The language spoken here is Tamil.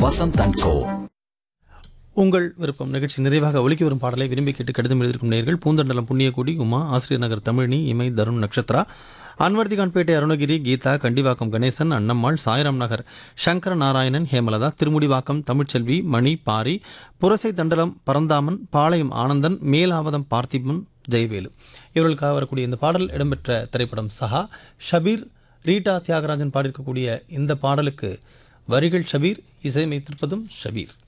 வசந்த் அண்ட் கோ உங்கள் விருப்பம் நிகழ்ச்சி நிறைவாக ஒலிக்கி வரும் பாடலை விரும்பி கேட்டு கடிதம் எழுதியிருக்கும் நேயர்கள் பூந்தண்டலம் புண்ணியகுடி உமா ஆசிரியர் நகர் தமிழினி இமை தருண் நட்சத்திரா அன்வர்த்திகான்பேட்டை அருணகிரி கீதா கண்டிவாக்கம் கணேசன் அன்னம்மாள் சாய்ராம் நகர் சங்கர நாராயணன் ஹேமலதா திருமுடிவாக்கம் தமிழ்ச்செல்வி மணி பாரி புரசை தண்டலம் பரந்தாமன் பாளையம் ஆனந்தன் மேலாவதம் பார்த்திபன் ஜெயவேலு இவர்களுக்காக வரக்கூடிய இந்த பாடல் இடம்பெற்ற திரைப்படம் சஹா ஷபீர் ரீட்டா தியாகராஜன் பாடியிருக்கக்கூடிய இந்த பாடலுக்கு வரிகள் ஷபீர் இசையமைத்திருப்பதும் ஷபீர்